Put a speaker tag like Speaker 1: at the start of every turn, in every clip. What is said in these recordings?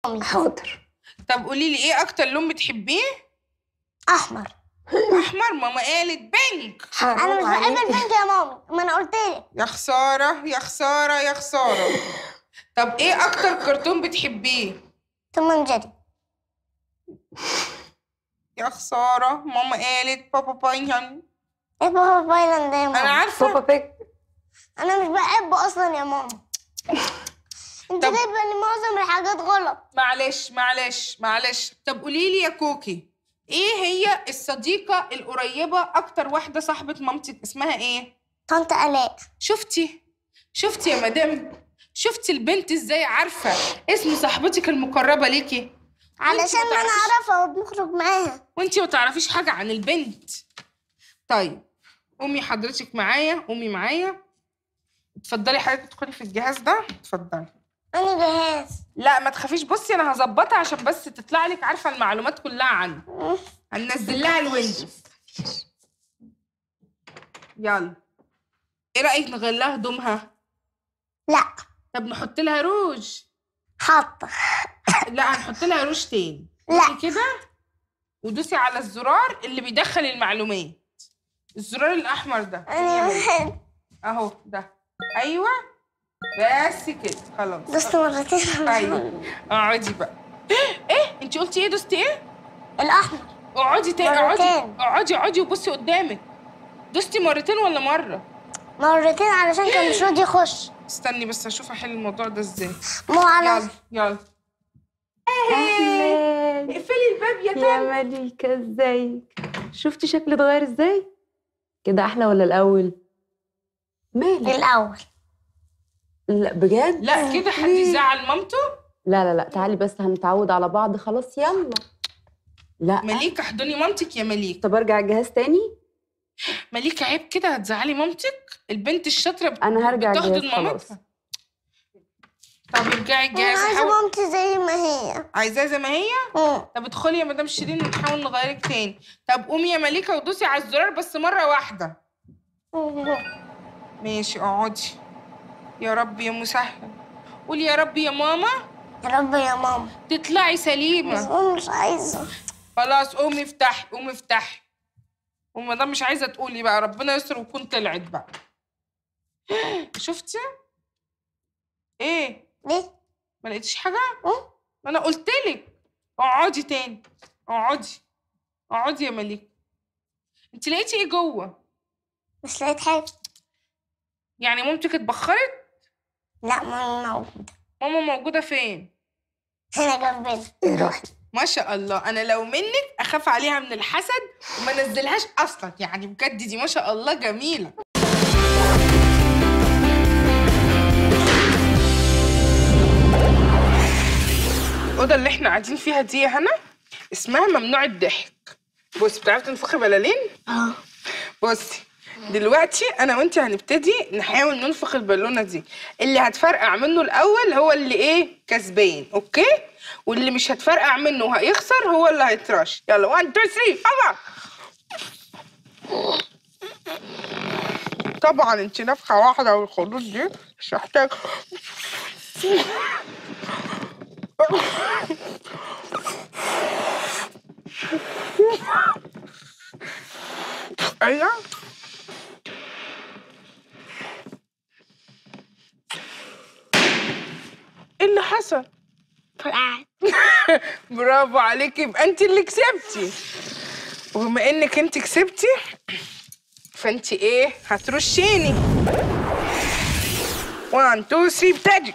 Speaker 1: حاضر
Speaker 2: طب قولي لي ايه اكتر لون بتحبيه
Speaker 3: احمر
Speaker 2: احمر ماما قالت بينك
Speaker 3: انا مش
Speaker 1: حرام
Speaker 3: بحب
Speaker 1: عليكي
Speaker 3: البنك يا ماما ما انا قلت لك
Speaker 2: يا خساره يا خساره يا خساره طب ايه اكتر كرتون بتحبيه
Speaker 3: توم اند جيري
Speaker 2: يا خساره ماما قالت بابا باين
Speaker 3: ايه بابا بايلاند ده يا
Speaker 2: انا
Speaker 3: ماما
Speaker 2: عارفه
Speaker 1: بابا بيك
Speaker 3: انا مش بحبه اصلا يا ماما انت
Speaker 2: طب-
Speaker 3: جايبه لي معظم الحاجات غلط
Speaker 2: معلش معلش معلش طب قولي لي يا كوكي ايه هي الصديقه القريبه اكتر واحده صاحبه مامتك اسمها ايه
Speaker 3: طنط الاء
Speaker 2: شفتي شفتي يا مدام شفتي البنت ازاي عارفه اسم صاحبتك المقربه ليكي وانتي
Speaker 3: علشان
Speaker 2: ما
Speaker 3: ما انا
Speaker 2: تعرفيش-
Speaker 3: اعرفها وبنخرج معاها
Speaker 2: وانتي ما تعرفيش حاجه عن البنت طيب قومي حضرتك معايا قومي معايا اتفضلي حضرتك تدخلي في الجهاز ده اتفضلي
Speaker 3: انا جهاز
Speaker 2: لا ما تخافيش بصي انا هظبطها عشان بس تطلع لك عارفه المعلومات كلها عنه هننزل لها الويندوز يلا ايه رايك نغير لها هدومها
Speaker 3: لا
Speaker 2: طب نحط لها روج
Speaker 3: حاطه
Speaker 2: لا هنحط لها روج تاني
Speaker 3: لا.
Speaker 2: دوسي كده ودوسي على الزرار اللي بيدخل المعلومات الزرار الاحمر ده
Speaker 3: انا بحب
Speaker 2: اهو ده ايوه بس كده خلاص
Speaker 3: دوست مرتين
Speaker 2: ايوه اقعدي بقى ايه انت قلتي ايه دوستي ايه
Speaker 3: الاحمر
Speaker 2: اقعدي تاني اقعدي
Speaker 3: مرتين.
Speaker 2: اقعدي اقعدي وبصي قدامك دوستي مرتين ولا مره
Speaker 3: مرتين علشان كان مش راضي يخش
Speaker 2: استني بس اشوف احل الموضوع ده ازاي
Speaker 3: مو على
Speaker 2: يلا يلا
Speaker 1: اهلا
Speaker 2: اقفلي الباب يا
Speaker 1: يا
Speaker 2: تاني
Speaker 1: مليكة ازيك شفتي شكلي اتغير ازاي كده احلى ولا الاول مالك
Speaker 3: الاول
Speaker 1: لا بجد
Speaker 2: لا كده حد
Speaker 1: ليه؟
Speaker 2: يزعل مامته
Speaker 1: لا لا لا تعالي بس هنتعود على بعض خلاص يلا لا
Speaker 2: مليكه احضني مامتك يا مليكه
Speaker 1: طب ارجع الجهاز تاني
Speaker 2: مليكه عيب كده هتزعلي مامتك البنت الشاطره بت-
Speaker 1: انا هرجع
Speaker 2: بتحضن
Speaker 1: الجهاز خلاص
Speaker 2: مامتها طب ارجعي
Speaker 3: انا
Speaker 2: الجهاز
Speaker 3: عايزه
Speaker 2: حاول
Speaker 3: مامتي زي ما هي
Speaker 2: عايزاه زي ما هي
Speaker 3: مم.
Speaker 2: طب ادخلي يا مدام شيرين ونحاول نغيرك تاني طب قومي يا مليكه ودوسي على الزرار بس مره واحده ماشي اقعدي يا رب يا مسهل قولي يا رب يا ماما
Speaker 3: يا رب يا ماما
Speaker 2: تطلعي
Speaker 3: بس
Speaker 2: سليمه
Speaker 3: انا مش عايزه
Speaker 2: خلاص قومي افتحي قومي افتحي وما دام مش عايزه تقولي بقى ربنا يستر وتكون طلعت بقى شفتي ايه
Speaker 3: ليه؟
Speaker 2: ما لقيتيش حاجه
Speaker 3: مم.
Speaker 2: ما انا قلت لك اقعدي تاني اقعدي اقعدي يا مليكه انت لقيتي ايه جوه
Speaker 3: مش لقيت حاجه
Speaker 2: يعني مامتك اتبخرت
Speaker 3: لا ما موجوده
Speaker 2: ماما موجوده فين
Speaker 3: هنا جنبنا
Speaker 1: روحي
Speaker 2: ما شاء الله انا لو منك اخاف عليها من الحسد وما نزلهاش اصلا يعني بجد دي ما شاء الله جميله الاوضه اللي احنا قاعدين فيها دي يا هنا اسمها ممنوع الضحك بصي بتعرفي تنفخي بلالين
Speaker 3: اه
Speaker 2: بصي دلوقتي انا وانت هنبتدي نحاول ننفخ البالونه دي اللي هتفرقع منه الاول هو اللي ايه كسبان اوكي واللي مش هتفرقع منه وهيخسر هو اللي هيترش يلا 1 2 3 طبعا طبعا انت نفخه واحده والخدود دي مش محتاج ايوه ايه اللي حصل
Speaker 3: فرقعت
Speaker 2: برافو عليكي يبقى انت اللي كسبتي وبما انك انت كسبتي فانت ايه هترشيني 1 2 3 ابتدي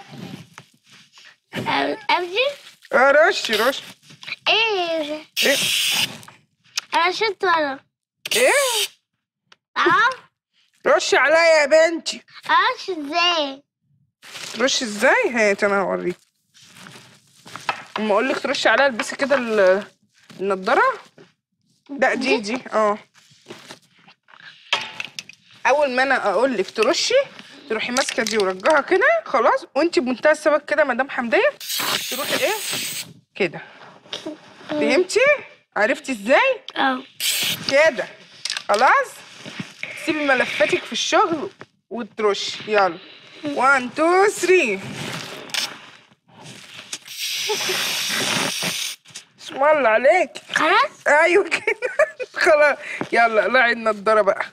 Speaker 3: ابدي
Speaker 2: اه رشي رشي
Speaker 3: ايه
Speaker 2: ايه
Speaker 3: انا شفت ولا
Speaker 2: ايه
Speaker 3: اه
Speaker 2: رشي عليا يا بنتي
Speaker 3: اعرفش ازاي
Speaker 2: ترشي ازاي هات انا هوريك اما اقول لك ترشي عليها البسي كده ال- النضاره لا دي دي اه اول ما انا اقول لك ترشي تروحي ماسكه دي ورجعها كده خلاص وانت بمنتهى السبك كده مدام حمديه تروحي ايه كده فهمتي عرفتي ازاي
Speaker 3: اه
Speaker 2: كده خلاص سيبي ملفاتك في الشغل وترشي يلا 1 2 3 اسم الله عليك
Speaker 3: خلاص
Speaker 2: ايوه كده خلاص يلا قلعي النضاره بقى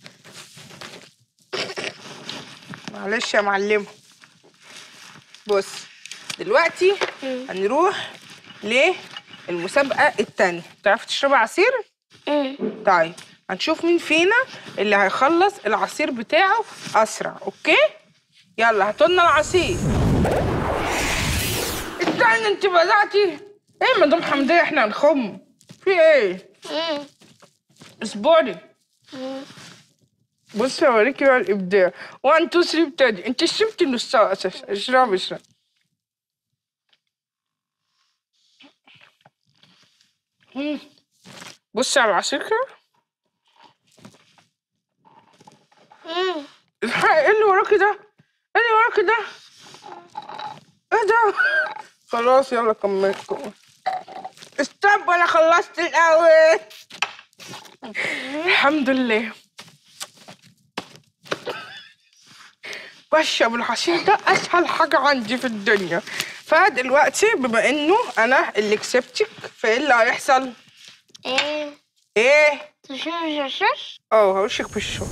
Speaker 2: معلش يا معلمه بص دلوقتي هنروح للمسابقه التانية تعرفي تشربي عصير
Speaker 3: مم.
Speaker 2: طيب هنشوف مين فينا اللي هيخلص العصير بتاعه اسرع اوكي يلا هاتولنا العصير استنى انت بدأتي ايه مدام حمدية احنا هنخم في ايه
Speaker 3: مم.
Speaker 2: اصبري
Speaker 3: مم.
Speaker 2: بصي اوريكي بقى الابداع 1 2 3 ابتدي انت شربتي نصها اساسا اشربي اشربي مم. بصي على العصير كده
Speaker 3: مم.
Speaker 2: الحق ايه اللي وراكي ده؟ ايه اللي وراكي ده؟ ايه ده؟ خلاص يلا كمل كمل استنى انا خلصت الاول الحمد لله بشرب العصير ده اسهل حاجه عندي في الدنيا فدلوقتي بما انه انا اللي كسبتك فايه اللي هيحصل؟
Speaker 3: ايه
Speaker 2: ايه؟
Speaker 3: تشوف شاش
Speaker 2: اه هوشك بالشوش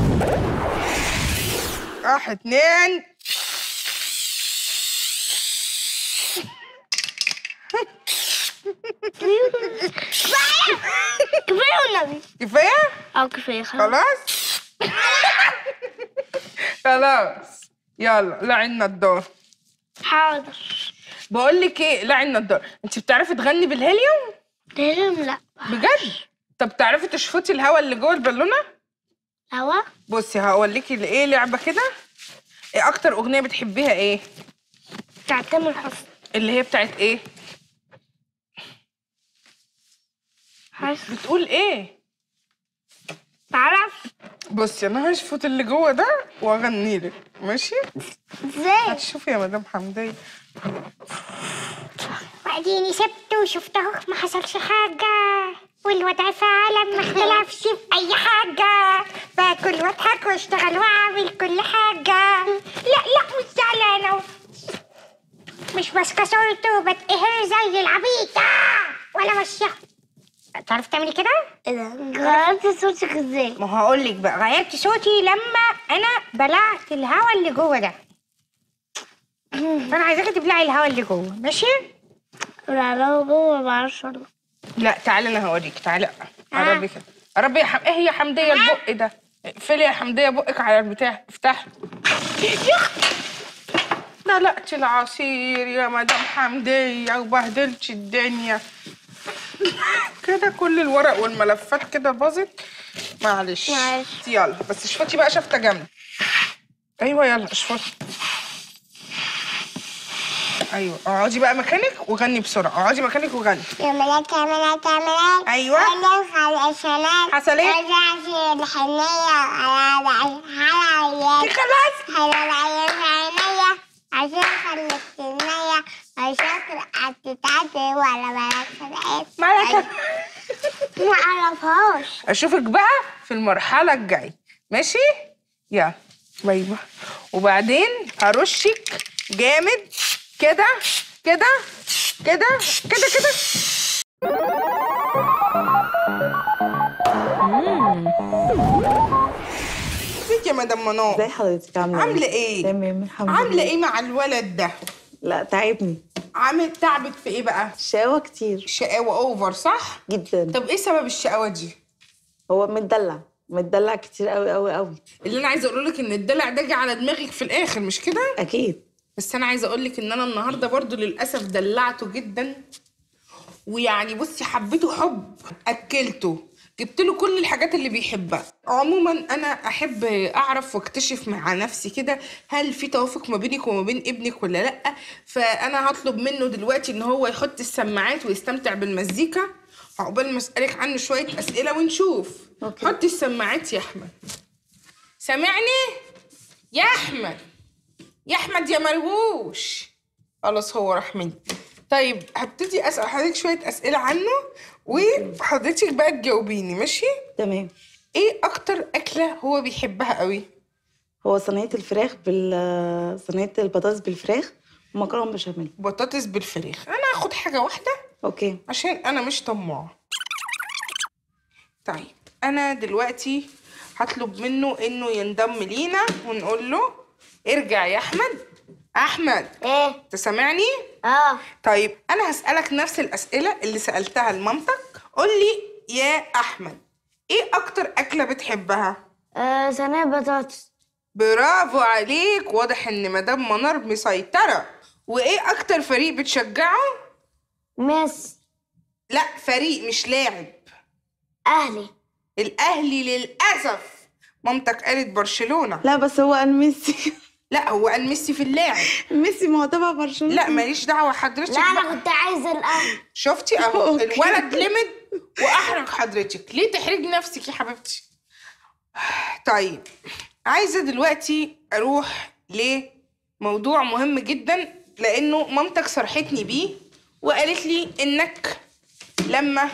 Speaker 2: واحد اتنين
Speaker 3: كفايه والنبي
Speaker 2: كفايه
Speaker 3: اه كفايه خلاص
Speaker 2: خلاص خلاص يلا لعي النضاره
Speaker 3: حاضر
Speaker 2: بقول لك ايه لعي النضاره انت بتعرفي تغني بالهيليوم
Speaker 3: لازم لا
Speaker 2: بجد طب تعرفي تشفطي الهواء اللي جوه البالونه
Speaker 3: هوا
Speaker 2: بصي هقولك ايه لعبه كده ايه اكتر اغنيه بتحبيها ايه
Speaker 3: بتاع تامر حسني
Speaker 2: اللي هي بتاعت ايه
Speaker 3: حسن
Speaker 2: بتقول ايه
Speaker 3: تعرف
Speaker 2: بصي انا هشفط اللي جوه ده واغني لك ماشي
Speaker 3: ازاي
Speaker 2: هتشوفي يا مدام حمدية
Speaker 3: واديني سبته وشفته ما حصلش حاجة والوضع فعلا ما اختلفش في أي حاجة باكل واضحك واشتغل واعمل كل حاجة لا لا مش زعلانة مش ماسكة صورته وبتقهر زي العبيطة ولا ماشية تعرف تعملي كده؟ ايه ده؟ غيرتي صوتك ازاي؟ ما هقول لك بقى غيرت صوتي لما انا بلعت الهوا اللي جوه ده فانا عايزاكي تبلعي الهوا اللي جوه ماشي؟ لا لو جوه ما بعرفش والله
Speaker 2: لا تعالي انا هوريك تعالي قربي كده قربي يا حم... ايه هي حمدية البق ده اقفلي يا حمدية بقك على البتاع افتحي دلقتي العصير يا مدام حمدية وبهدلتي الدنيا كده كل الورق والملفات كده باظت معلش
Speaker 3: معلش.
Speaker 2: يلا بس اشفطي بقى شفطة جامدة ايوه يلا اشفطي ايوه اقعدي بقى مكانك وغني بسرعة اقعدي مكانك وغني
Speaker 3: يا ملاك يا ملاك يا ملاك
Speaker 2: أيوة.
Speaker 3: أنا على الشمال
Speaker 2: حصل إيه؟
Speaker 3: رجع في الحنية على على
Speaker 2: خلاص
Speaker 3: على العيال عينيا عشان خلت النية عشان هتتعدي ولا ملاك فرقات
Speaker 2: مالك
Speaker 3: ما اعرفهاش
Speaker 2: اشوفك بقى في المرحله الجايه ماشي يلا باي باي وبعدين هرشك جامد كده كده كده كده كده ازيك يا مدام منار
Speaker 4: ازي حضرتك عامله
Speaker 2: عامله ايه
Speaker 4: تمام الحمد لله
Speaker 2: عامله ايه مع الولد ده
Speaker 4: لا تعبني
Speaker 2: عامل تعبك في ايه بقى
Speaker 4: شقاوة كتير
Speaker 2: شقاوه اوفر صح
Speaker 4: جدا
Speaker 2: طب ايه سبب الشقاوه دي
Speaker 4: هو متدلع متدلع كتير قوي قوي قوي
Speaker 2: اللي انا عايزه اقول لك ان الدلع ده جه على دماغك في الاخر مش كده
Speaker 4: اكيد
Speaker 2: بس انا عايزه اقول لك ان انا النهارده برضو للاسف دلعته جدا ويعني بصي حبيته حب اكلته جبت له كل الحاجات اللي بيحبها عموما انا احب اعرف واكتشف مع نفسي كده هل في توافق ما بينك وما بين ابنك ولا لا فانا هطلب منه دلوقتي ان هو يحط السماعات ويستمتع بالمزيكا عقبال ما اسالك عنه شويه اسئله ونشوف
Speaker 4: أوكي.
Speaker 2: حط السماعات يا احمد سامعني يا احمد يا احمد يا مرهوش خلاص هو راح مني طيب هبتدي اسال حضرتك شويه اسئله عنه وحضرتك بقى تجاوبيني ماشي
Speaker 4: تمام
Speaker 2: ايه اكتر اكله هو بيحبها قوي
Speaker 4: هو صينية الفراخ بال صينية البطاطس بالفراخ مكرونه بشاميل
Speaker 2: بطاطس بالفراخ انا هاخد حاجه واحده
Speaker 4: اوكي
Speaker 2: عشان انا مش طماعه طيب انا دلوقتي هطلب منه انه ينضم لينا ونقول له ارجع يا احمد احمد
Speaker 3: ايه
Speaker 2: انت سامعني
Speaker 3: اه
Speaker 2: طيب انا هسالك نفس الاسئله اللي سالتها لمامتك قول لي يا احمد ايه اكتر اكله بتحبها
Speaker 3: آه، صينية بطاطس
Speaker 2: برافو عليك واضح ان مدام منار مسيطره وايه اكتر فريق بتشجعه
Speaker 3: ميس
Speaker 2: لا فريق مش لاعب
Speaker 3: اهلي
Speaker 2: الاهلي للاسف مامتك قالت برشلونه
Speaker 4: لا بس هو قال ميسي
Speaker 2: لا هو قال ميسي في اللاعب
Speaker 4: ميسي ما هو تبع برشلونه
Speaker 2: لا ماليش دعوه حضرتك
Speaker 3: لا انا
Speaker 2: بقى.
Speaker 3: كنت عايزة الاهلي
Speaker 2: شفتي اهو
Speaker 4: أوكي.
Speaker 2: الولد لمد واحرج حضرتك ليه تحرجي نفسك يا حبيبتي طيب عايزه دلوقتي اروح لموضوع مهم جدا لانه مامتك صرحتني بيه وقالت لي انك لما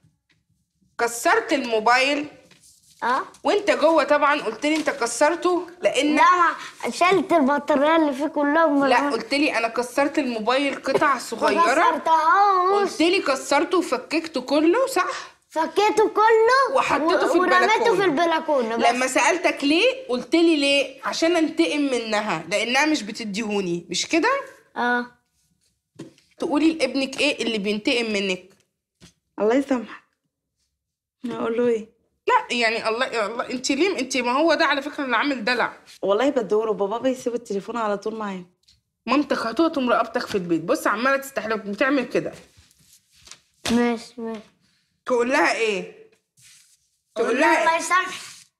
Speaker 2: كسرت الموبايل
Speaker 3: اه
Speaker 2: وانت جوه طبعا قلت لي انت كسرته لان
Speaker 3: لا ما شلت البطارية اللي فيه كلهم
Speaker 2: لا قلت لي انا كسرت الموبايل قطع صغيره
Speaker 3: كسرتهاش
Speaker 2: قلت لي كسرته وفككته كله صح
Speaker 3: فكيته كله
Speaker 2: وحطيته في
Speaker 3: ورميته
Speaker 2: البلكونة.
Speaker 3: في البلكونة بس
Speaker 2: لما سالتك ليه قلت لي ليه عشان انتقم منها لانها مش بتديهوني مش كده
Speaker 3: اه
Speaker 2: تقولي لابنك ايه اللي بينتقم منك
Speaker 4: الله يسامحك اقول له ايه
Speaker 2: لا يعني الله يا الله انت ليه انت ما هو ده على فكره اللي عامل دلع
Speaker 4: والله بدوره بابا بيسيب التليفون على طول معايا
Speaker 2: مامتك هتقطم رقبتك في البيت بص عماله تستحلف بتعمل كده
Speaker 3: ماشي ماشي
Speaker 2: تقول لها ايه تقول لها
Speaker 3: الله
Speaker 2: إيه؟
Speaker 3: يسامحك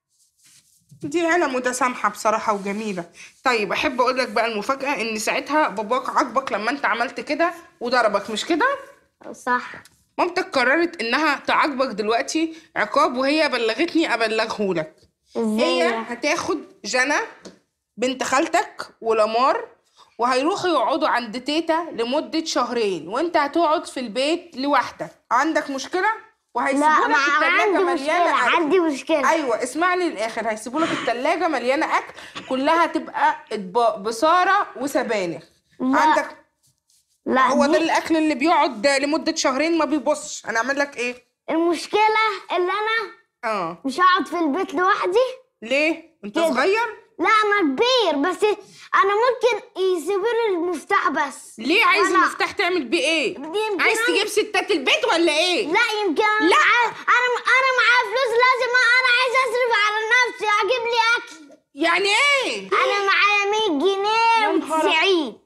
Speaker 2: دي عيلة متسامحة بصراحة وجميلة طيب أحب أقول لك بقى المفاجأة إن ساعتها باباك عاقبك لما أنت عملت كده وضربك مش كده؟
Speaker 3: صح
Speaker 2: مامتك قررت إنها تعاقبك دلوقتي عقاب وهي بلغتني أبلغهولك
Speaker 3: ازاي
Speaker 2: هي هتاخد جنى بنت خالتك ولمار وهيروحوا يقعدوا عند تيتا لمدة شهرين وانت هتقعد في البيت لوحدك عندك مشكلة؟
Speaker 3: لا
Speaker 2: وهيسيبوا لك
Speaker 3: ما
Speaker 2: التلاجة
Speaker 3: عندي مشكلة
Speaker 2: مليانة أكل.
Speaker 3: عندي مشكلة
Speaker 2: ايوه اسمعني للاخر هيسيبوا لك التلاجة مليانة اكل كلها تبقى اطباق بصارة وسبانخ
Speaker 3: لا.
Speaker 2: عندك
Speaker 3: لا
Speaker 2: هو ده
Speaker 3: دي
Speaker 2: الاكل اللي بيقعد لمدة شهرين ما بيبصش انا اعمل لك ايه؟
Speaker 3: المشكلة اللي انا
Speaker 2: اه
Speaker 3: مش هقعد في البيت لوحدي
Speaker 2: ليه؟ انت
Speaker 3: كده.
Speaker 2: صغير؟
Speaker 3: لا انا كبير بس انا ممكن يسيبوا لي المفتاح بس
Speaker 2: ليه عايز
Speaker 3: أنا-
Speaker 2: المفتاح تعمل بيه ايه؟
Speaker 3: يمكن
Speaker 2: عايز
Speaker 3: أنا-
Speaker 2: تجيب ستات البيت ولا ايه؟
Speaker 3: لا يمكن انا
Speaker 2: لا.
Speaker 3: معايا انا انا معايا فلوس لازم انا عايز اصرف على نفسي اجيب لي اكل
Speaker 2: يعني ايه؟
Speaker 3: انا معايا 100 جنيه
Speaker 2: يا نهار
Speaker 3: و90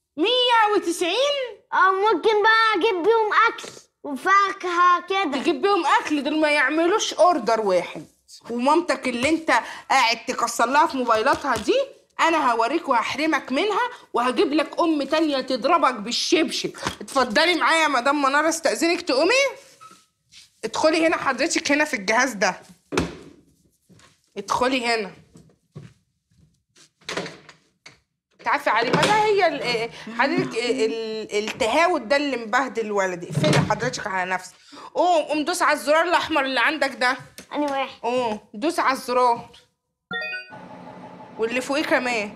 Speaker 2: 190
Speaker 3: او ممكن بقى اجيب بيهم اكل وفاكهه كده
Speaker 2: تجيب بيهم اكل دول ما يعملوش اوردر واحد ومامتك اللي انت قاعد تكسر لها في موبايلاتها دي انا هوريك وهحرمك منها وهجيب لك ام تانية تضربك بالشبشب اتفضلي معايا يا مدام منار استاذنك تقومي ادخلي هنا حضرتك هنا في الجهاز ده ادخلي هنا تعافي علي ما ده هي ال- حضرتك ال- التهاوت ده اللي مبهدل ولدي اقفلي حضرتك على نفسك قوم قوم دوس على الزرار الاحمر اللي عندك ده
Speaker 3: انا واحد
Speaker 2: قوم دوس على الزرار واللي فوقيه كمان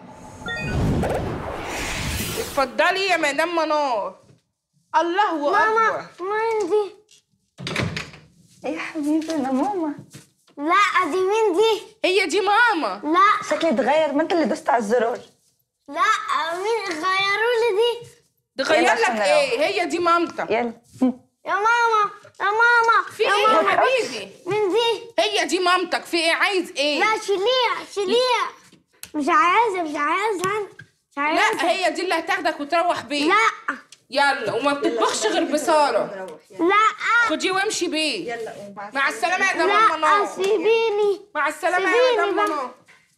Speaker 2: اتفضلي يا مدام منار الله اكبر
Speaker 3: ماما ما عندي
Speaker 5: ايه يا حبيبي انا ماما
Speaker 3: لا دي مين دي
Speaker 2: هي دي ماما
Speaker 3: لا
Speaker 5: شكلي اتغير ما انت اللي دوست على الزرار
Speaker 3: لا مين غيروا لي دي
Speaker 2: تغير
Speaker 5: يلا
Speaker 2: لك
Speaker 5: عشان
Speaker 2: ايه هي دي مامتك
Speaker 5: يلا
Speaker 3: يا ماما يا ماما
Speaker 2: في
Speaker 3: يا
Speaker 2: ايه
Speaker 3: ماما
Speaker 2: يا حبيبي
Speaker 3: مين دي
Speaker 2: هي دي مامتك في ايه عايز ايه
Speaker 3: لا شيليها شيليها مش عايزة مش عايزة أنا مش عايزة
Speaker 2: لا هي دي اللي هتاخدك وتروح بيه
Speaker 3: لا
Speaker 2: يلا وما بتطبخش غير بساره
Speaker 3: لا
Speaker 2: خديه وامشي بيه يلا مع السلامه يا مدام
Speaker 3: لا
Speaker 2: منار
Speaker 3: سيبيني
Speaker 2: مع السلامه يا
Speaker 3: سيبيني
Speaker 2: مدام
Speaker 3: بقى.
Speaker 2: منار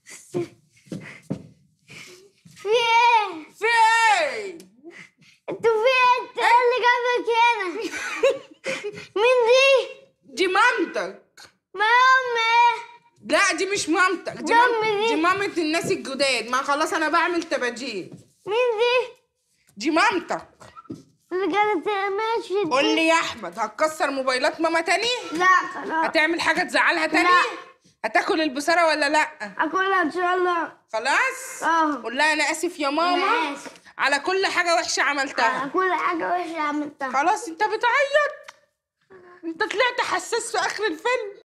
Speaker 3: في ايه؟
Speaker 2: في ايه
Speaker 3: انتوا في ايه؟ انت ايه اللي جابك هنا؟ مين دي؟
Speaker 2: دي مامتك
Speaker 3: ما امي
Speaker 2: لا دي مش مامتك دي,
Speaker 3: ده
Speaker 2: مام...
Speaker 3: أمي دي.
Speaker 2: دي مامة الناس الجداد ما خلاص انا بعمل تباجيل
Speaker 3: مين دي؟
Speaker 2: دي مامتك
Speaker 3: اللي كانت ماشي
Speaker 2: قول لي يا احمد هتكسر موبايلات ماما تاني
Speaker 3: لا خلاص
Speaker 2: هتعمل حاجه تزعلها تاني
Speaker 3: لا.
Speaker 2: هتاكل البصاره ولا لا
Speaker 3: اكلها ان شاء الله
Speaker 2: خلاص
Speaker 3: اه
Speaker 2: قول لها انا اسف يا ماما
Speaker 3: أنا آسف.
Speaker 2: على كل حاجه وحشه عملتها
Speaker 3: كل حاجة وحشة عملتها
Speaker 2: خلاص انت بتعيط انت طلعت حساس في اخر الفيلم